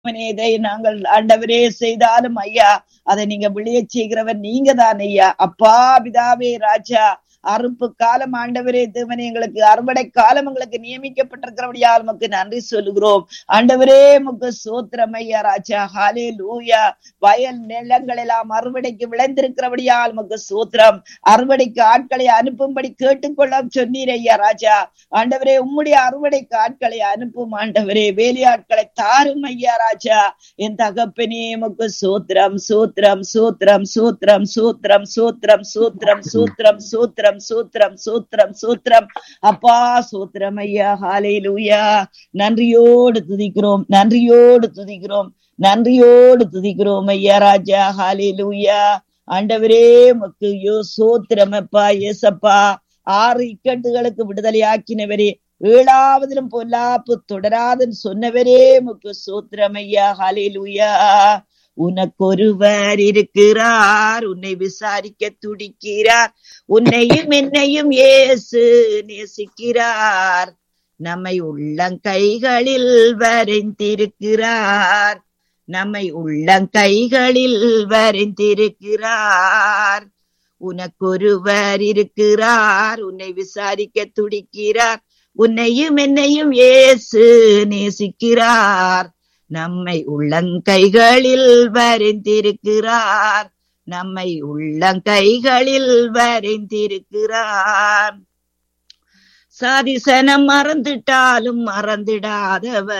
அவனே இதை நாங்கள் ஆண்டவரே செய்தாலும் ஐயா அதை நீங்க விளைய செய்கிறவர் நீங்க தான் ஐயா அப்பா பிதாவே ராஜா அறுப்பு காலம் ஆண்டவரே தேவனே எங்களுக்கு அறுவடை காலம் எங்களுக்கு நியமிக்கப்பட்டிருக்கிறபடியால் உமக்கு நன்றி சொல்லுகிறோம் ஆண்டவரே உமக்கு சோத்திரம் ஐயா ராஜா ஹாலே லூயா வயல் நிலங்கள் எல்லாம் அறுவடைக்கு விளைந்திருக்கிறபடியால் உமக்கு சோத்திரம் அறுவடைக்கு ஆட்களை அனுப்பும்படி கேட்டுக்கொள்ள சொன்னீர் ஐயா ராஜா ஆண்டவரே உம்முடைய அறுவடைக்கு ஆட்களை அனுப்பும் ஆண்டவரே வேலையாட்களை தாரும் ஐயா ராஜா என் தகப்பனே உமக்கு சோத்திரம் சோத்திரம் சோத்திரம் சோத்திரம் சோத்திரம் சோத்திரம் சோத்திரம் சோத்திரம் சோத்திரம் சூத்திரம் சூத்திரம் சூத்திரம் அப்பா சூத்திரம் ஐயா ஹாலே லூயா நன்றியோடு துதிக்கிறோம் நன்றியோடு துதிக்கிறோம் நன்றியோடு துதிக்கிறோம் ஐயா ராஜா ஹாலே லூயா ஆண்டவரே மக்கு யோ சோத்திரம் அப்பா ஏசப்பா ஆறு இக்கட்டுகளுக்கு விடுதலையாக்கினவரே ஏழாவதிலும் பொல்லாப்பு தொடராதுன்னு சொன்னவரே முக்கு சோத்திரம் ஐயா ஹாலே லூயா உனக்கொருவர் இருக்கிறார் உன்னை விசாரிக்க துடிக்கிறார் உன்னையும் என்னையும் இயேசு நேசிக்கிறார் நம்மை உள்ளங்கைகளில் வரைந்திருக்கிறார் நம்மை உள்ளங்கைகளில் வரைந்திருக்கிறார் உனக்கொருவர் இருக்கிறார் உன்னை விசாரிக்க துடிக்கிறார் உன்னையும் என்னையும் இயேசு நேசிக்கிறார் நம்மை உள்ளங்கைகளில் வரைந்திருக்கிறார் நம்மை உள்ளங்கைகளில் வரைந்திருக்கிறார் சாதிசனம் மறந்துட்டாலும் மறந்திடாதவர்